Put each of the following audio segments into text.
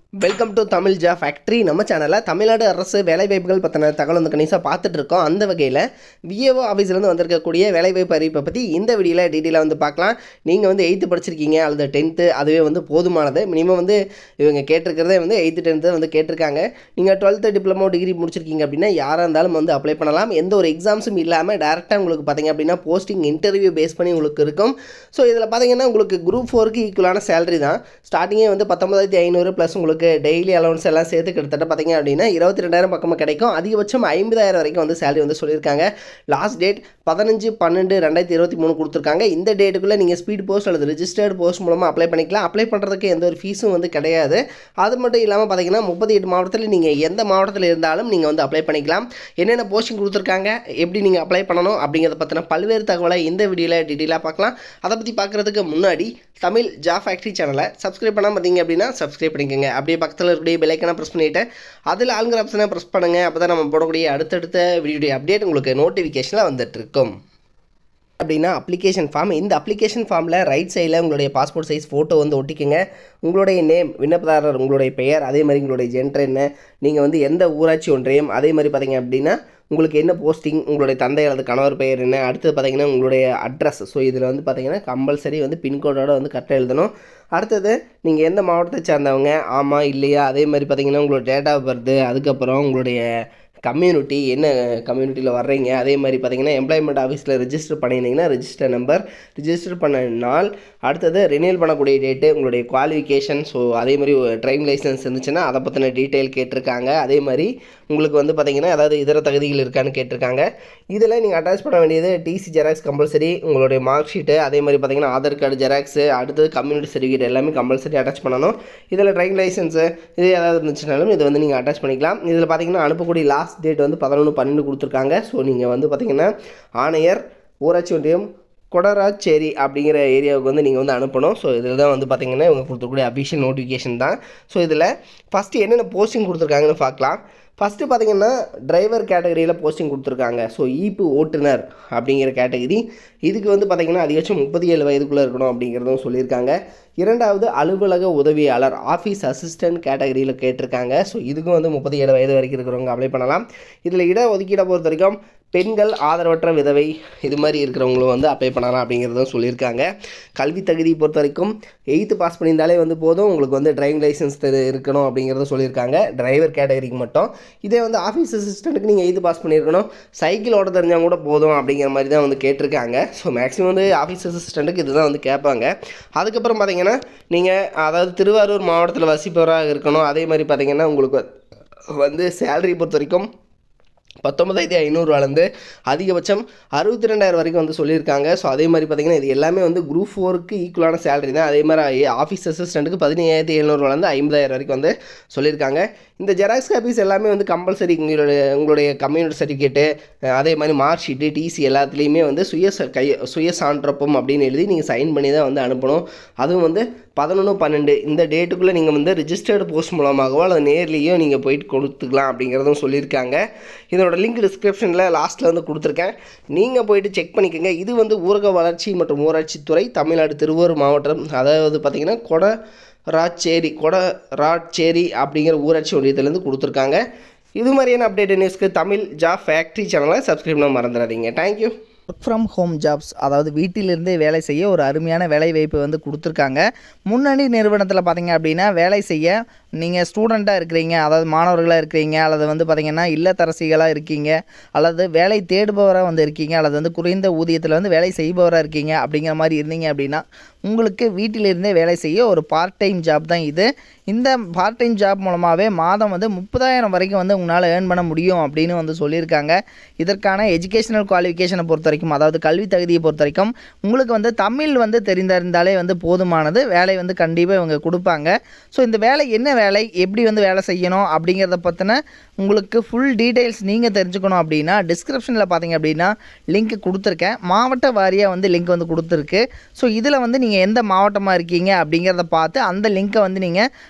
welcome to Tamil ஜா factory நம்ம சேனலில் தமிழ்நாடு அரசு வேலைவாய்ப்புகள் பற்றின தகவல் வந்து கணிசாக பார்த்துட்டு இருக்கோம் அந்த வகையில் விஏஓ ஆஃபீஸ்லேருந்து வந்திருக்கக்கூடிய வேலைவாய்ப்பு அறிவிப்பை பற்றி இந்த வீடியோவில் டீட்டெயிலாக வந்து பார்க்கலாம் நீங்கள் வந்து எயித்து படிச்சிருக்கீங்க அல்லது டென்த்து அதுவே வந்து போதுமானது மினிமம் வந்து இவங்க கேட்டிருக்கிறதே வந்து எயித்து டென்த்து வந்து கேட்டிருக்காங்க நீங்கள் டுவெல்த்து டிப்ளமோ டிகிரி முடிச்சிருக்கீங்க அப்படின்னா யாராக இருந்தாலும் வந்து அப்ளை பண்ணலாம் எந்த ஒரு எக்ஸாம்ஸும் இல்லாமல் டேரெக்டாக உங்களுக்கு பார்த்தீங்க அப்படின்னா போஸ்டிங் இன்டர்வியூ பேஸ் பண்ணி உங்களுக்கு இருக்கும் ஸோ இதில் பார்த்தீங்கன்னா உங்களுக்கு குரூப் ஃபோருக்கு ஈக்குவலான சேலரி தான் ஸ்டார்டிங்கே வந்து பத்தொன்பதாயிரத்தி ஐநூறு ப்ளஸ் உங்களுக்கு டெய்லி அலவன்ஸ் எல்லாம் சேர்த்து கிட்டத்தட்ட பார்த்தீங்க அப்படின்னா இருபத்தி ரெண்டாயிரம் பக்கமாக கிடைக்கும் அதிகபட்சம் ஐம்பதாயிரம் வரைக்கும் வந்து சேலரி வந்து சொல்லியிருக்காங்க லாஸ்ட் டேட் பதினஞ்சு பன்னெண்டு ரெண்டாயிரத்தி இருபத்தி மூணு கொடுத்துருக்காங்க இந்த டேட்டுக்குள்ளே நீங்கள் ஸ்பீட் போஸ்ட் அல்லது ரிஜிஸ்டர்டு போஸ்ட் மூலமாக அப்ளை பண்ணிக்கலாம் அப்ளை பண்ணுறதுக்கு எந்த ஒரு ஃபீஸும் வந்து கிடையாது அது மட்டும் இல்லாமல் பார்த்தீங்கன்னா முப்பத்தி எட்டு மாவட்டத்தில் நீங்கள் எந்த மாவட்டத்தில் இருந்தாலும் நீங்கள் வந்து அப்ளை பண்ணிக்கலாம் என்னென்ன போஸ்டிங் கொடுத்துருக்காங்க எப்படி நீங்கள் அப்ளை பண்ணணும் அப்படிங்கிறத பற்றின பல்வேறு தகவலை இந்த வீடியோவில் டீட்டெயிலாக பார்க்கலாம் அதை பற்றி பார்க்குறதுக்கு முன்னாடி தமிழ் ஜா ஃபேக்ட்ரி சேனலை சப்ஸ்கிரைப் பண்ணாமல் பார்த்தீங்க அப்படின்னா சப்ஸ்கிரைப் பண்ணிக்கோங்க அப்படியே பக்கத்தில் இருக்கக்கூடிய பெலைக்கனை ப்ரெஸ் பண்ணிவிட்டு அதில் ஆளுங்கிற ஆப்ஷனை ப்ரெஸ் பண்ணுங்கள் அப்போ தான் நம்ம போடக்கூடிய அடுத்தடுத்த வீடியோடைய அப்டேட் உங்களுக்கு நோட்டிஃபிகேஷனில் வந்துட்டு இருக்கும் அப்படின்னா அப்ளிகேஷன் ஃபார்ம் இந்த அப்ளிகேஷன் ஃபார்மில் ரைட் சைடில் உங்களுடைய பாஸ்போர்ட் சைஸ் ஃபோட்டோ வந்து ஒட்டிக்கங்க உங்களுடைய நேம் விண்ணப்பதாரர் உங்களுடைய பெயர் அதே மாதிரி உங்களுடைய ஜென்டர் என்ன நீங்கள் வந்து எந்த ஊராட்சி ஒன்றியம் அதே மாதிரி பார்த்தீங்க அப்படின்னா உங்களுக்கு என்ன போஸ்டிங் உங்களுடைய தந்தை அல்லது கணவர் பெயர் என்ன அடுத்தது பார்த்தீங்கன்னா உங்களுடைய அட்ரஸ் ஸோ இதில் வந்து பார்த்தீங்கன்னா கம்பல்சரி வந்து பின்கோடோட வந்து கரெக்டாக எழுதணும் அடுத்தது நீங்கள் எந்த மாவட்டத்தை சேர்ந்தவங்க ஆமாம் இல்லையா அதே மாதிரி பார்த்தீங்கன்னா உங்களோட டேட் ஆஃப் பர்த்து அதுக்கப்புறம் உங்களுடைய கம்யூனிட்டி என்ன கம்யூனிட்டியில் வர்றீங்க அதே மாதிரி பார்த்தீங்கன்னா எம்ப்ளாய்மெண்ட் ஆஃபீஸில் ரிஜிஸ்டர் பண்ணியிருந்தீங்கன்னா ரிஜிஸ்டர் நம்பர் ரிஜிஸ்டர் பண்ண நாள் அடுத்தது ரினியூல் பண்ணக்கூடிய டேட்டு உங்களுடைய குவாலிஃபிகேஷன் ஸோ அதே மாதிரி ட்ரைவிங் லைசன்ஸ் இருந்துச்சுன்னா அதை பற்றின டீட்டெயில் கேட்டிருக்காங்க அதே மாதிரி உங்களுக்கு வந்து பார்த்தீங்கன்னா ஏதாவது இதர தகுதிகள் இருக்கான்னு கேட்டிருக்காங்க இதில் நீங்கள் அட்டாச் பண்ண வேண்டியது டிசி ஜெராக்ஸ் கம்பல்சரி உங்களுடைய மார்க் ஷீட்டு அதே மாதிரி பார்த்தீங்கன்னா ஆதார் கார்டு ஜெராக்ஸு அடுத்தது கம்யூனிட்டி சர்டிஃபிகேட் எல்லாமே கம்பல்சரி அட்டாச் பண்ணணும் இதில் ட்ரைவிங் லைசன்ஸு இது ஏதாவது இருந்துச்சுனாலும் இது வந்து நீங்கள் அட்டாச் பண்ணிக்கலாம் இதில் பார்த்தீங்கன்னா அனுப்பக்கூடிய லாஸ்ட் டேட் வந்து பதினொன்று பன்னெண்டு கொடுத்துருக்காங்க ஸோ நீங்கள் வந்து பார்த்தீங்கன்னா ஆணையர் ஊராட்சி ஒன்றியம் கொடராச்சேரி அப்படிங்கிற ஏரியாவுக்கு வந்து நீங்கள் வந்து அனுப்பணும் ஸோ இதில் தான் வந்து பார்த்தீங்கன்னா இவங்க கொடுத்துருக்கூடிய அஃபிஷியல் நோட்டிஃபிகேஷன் தான் ஸோ இதில் ஃபஸ்ட்டு என்னென்ன போஸ்டிங் கொடுத்துருக்காங்கன்னு பார்க்கலாம் ஃபஸ்ட்டு பார்த்தீங்கன்னா டிரைவர் கேட்டகரியில் போஸ்டிங் கொடுத்துருக்காங்க ஸோ ஈப்பு ஓட்டுநர் அப்படிங்கிற கேட்டகரி இதுக்கு வந்து பார்த்திங்கன்னா அதிகபட்சம் முப்பத்தி ஏழு வயதுக்குள்ளே இருக்கணும் அப்படிங்கிறதும் சொல்லியிருக்காங்க இரண்டாவது அலுவலக உதவியாளர் ஆஃபீஸ் அசிஸ்டன்ட் கேட்டகரியில் கேட்டிருக்காங்க ஸோ இதுக்கும் வந்து முப்பத்தி ஏழு வயது வரைக்கும் இருக்கிறவங்க அப்ளை பண்ணலாம் இதில் இட ஒதுக்கீடை பொறுத்த வரைக்கும் பெண்கள் ஆதரவற்ற விதவை இது மாதிரி இருக்கிறவங்களும் வந்து அப்ளை பண்ணலாம் அப்படிங்கிறதும் சொல்லியிருக்காங்க கல்வி தகுதி பொறுத்த வரைக்கும் எயித்து பாஸ் பண்ணியிருந்தாலே வந்து போதும் உங்களுக்கு வந்து டிரைவிங் லைசன்ஸ் இருக்கணும் அப்படிங்கிறத சொல்லியிருக்காங்க டிரைவர் கேட்டகரிக்கு மட்டும் இதே வந்து ஆஃபீஸ் அசிஸ்டண்ட்டுக்கு நீங்கள் எயித்து பாஸ் பண்ணியிருக்கணும் சைக்கிள் ஓட தெரிஞ்சால் கூட போதும் அப்படிங்கிற மாதிரி தான் வந்து கேட்டிருக்காங்க ஸோ மேக்ஸிமம் வந்து ஆஃபீஸ் அசிஸ்டண்ட்டுக்கு இதுதான் வந்து கேட்பாங்க அதுக்கப்புறம் பார்த்தீங்கன்னா நீங்கள் அதாவது திருவாரூர் மாவட்டத்தில் வசிப்பவராக இருக்கணும் அதே மாதிரி பார்த்தீங்கன்னா உங்களுக்கு வந்து சேலரி பொறுத்த வரைக்கும் பத்தொன்பதாயிரத்தி ஐநூறுவாலேருந்து அதிகபட்சம் அறுபத்தி ரெண்டாயிரம் வரைக்கும் வந்து சொல்லியிருக்காங்க ஸோ அதே மாதிரி பார்த்திங்கன்னா இது எல்லாமே வந்து குரூப் ஃபோருக்கு ஈக்குவலான சேலரி தான் அதே மாதிரி ஆஃபீஸ் அசிஸ்டண்ட்டுக்கு பதினையாயிரத்தி எழுநூறுவாலேருந்து ஐம்பதாயிரம் வரைக்கும் வந்து சொல்லியிருக்காங்க இந்த ஜெராக்ஸ் காப்பீஸ் எல்லாமே வந்து கம்பல்சரி உங்களுடைய உங்களுடைய கம்யூனிட்டி சர்டிஃபிகேட்டு அதே மாதிரி மார்க் ஷீட்டு டிசி எல்லாத்துலேயுமே வந்து சுய ச- கை சுய சான்றப்பம் அப்படின்னு எழுதி நீங்கள் சைன் பண்ணி தான் வந்து அனுப்பணும் அதுவும் வந்து பதினொன்று பன்னெண்டு இந்த டேட்டுக்குள்ளே நீங்கள் வந்து ரிஜிஸ்டர்டு போஸ்ட் மூலமாகவோ அல்லது நேர்லேயோ நீங்கள் போயிட்டு கொடுத்துக்கலாம் அப்படிங்கிறதும் சொல்லியிருக்காங்க இதனோட லிங்க் டிஸ்கிரிப்ஷனில் லாஸ்ட்டில் வந்து கொடுத்துருக்கேன் நீங்கள் போயிட்டு செக் பண்ணிக்கோங்க இது வந்து ஊரக வளர்ச்சி மற்றும் ஊராட்சித்துறை தமிழ்நாடு திருவாரூர் மாவட்டம் அதாவது பார்த்திங்கன்னா கொட ராச்சேரி கொட ராச்சேரி அப்படிங்கிற ஊராட்சி ஒன்றியத்துலேருந்து கொடுத்துருக்காங்க இது மாதிரியான அப்டேட் நியூஸ்க்கு தமிழ் ஜாப் ஃபேக்ட்ரி சேனலை சப்ஸ்கிரைப் பண்ண மறந்துடாதீங்க thank you work from home jobs அதாவது வீட்டிலிருந்தே வேலை செய்ய ஒரு அருமையான வேலை வாய்ப்பு வந்து கொடுத்துருக்காங்க முன்னணி நிறுவனத்தில் பார்த்தீங்க அப்படின்னா வேலை செய்ய நீங்கள் ஸ்டூடெண்ட்டாக இருக்கிறீங்க அதாவது மாணவர்களாக இருக்கிறீங்க அல்லது வந்து பார்த்தீங்கன்னா இல்லத்தரசிகளாக இருக்கீங்க அல்லது வேலை தேடுபவராக வந்து இருக்கீங்க அல்லது வந்து குறைந்த ஊதியத்தில் வந்து வேலை செய்பவராக இருக்கீங்க அப்படிங்கிற மாதிரி இருந்தீங்க அப்படின்னா உங்களுக்கு வீட்டிலிருந்தே வேலை செய்ய ஒரு பார்ட் டைம் ஜாப் தான் இது இந்த பார்ட் டைம் ஜாப் மூலமாகவே மாதம் வந்து முப்பதாயிரம் வரைக்கும் வந்து உங்களால் ஏர்ன் பண்ண முடியும் அப்படின்னு வந்து சொல்லியிருக்காங்க இதற்கான எஜுகேஷனல் குவாலிஃபிகேஷனை பொறுத்த வரைக்கும் அதாவது கல்வி தகுதியை பொறுத்த வரைக்கும் உங்களுக்கு வந்து தமிழ் வந்து தெரிந்திருந்தாலே வந்து போதுமானது வேலை வந்து கண்டிப்பாக இவங்க கொடுப்பாங்க ஸோ இந்த வேலை என்ன வேலை எப்படி வந்து வேலை செய்யணும் அப்படிங்கிறத பற்றின உங்களுக்கு ஃபுல் டீட்டெயில்ஸ் நீங்கள் தெரிஞ்சுக்கணும் அப்படின்னா டிஸ்கிரிப்ஷனில் பார்த்தீங்க அப்படின்னா லிங்க் கொடுத்துருக்கேன் மாவட்ட வாரியாக வந்து லிங்க் வந்து கொடுத்துருக்கு ஸோ இதில் வந்து நீங்கள் எந்த மாவட்டமாக இருக்கீங்க அப்படிங்கிறத பார்த்து அந்த லிங்க்கை வந்து நீங்கள்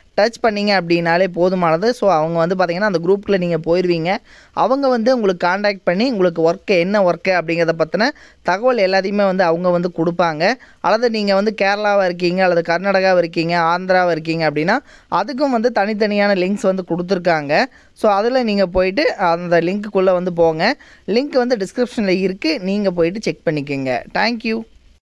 டச் பண்ணீங்க அப்படின்னாலே போதுமானது ஸோ அவங்க வந்து பார்த்தீங்கன்னா அந்த குரூப்பில் நீங்கள் போயிடுவீங்க அவங்க வந்து உங்களுக்கு காண்டாக்ட் பண்ணி உங்களுக்கு ஒர்க்கு என்ன ஒர்க்கு அப்படிங்கிறத பற்றின தகவல் எல்லாத்தையுமே வந்து அவங்க வந்து கொடுப்பாங்க அல்லது நீங்கள் வந்து கேரளாவாக இருக்கீங்க அல்லது கர்நாடகாவாக இருக்கீங்க ஆந்திராவாக இருக்கீங்க அப்படின்னா அதுக்கும் வந்து தனித்தனியான லிங்க்ஸ் வந்து கொடுத்துருக்காங்க ஸோ அதில் நீங்கள் போயிட்டு அந்த லிங்க்குள்ளே வந்து போங்க லிங்க் வந்து டிஸ்கிரிப்ஷனில் இருக்குது நீங்கள் போயிட்டு செக் பண்ணிக்கோங்க தேங்க்யூ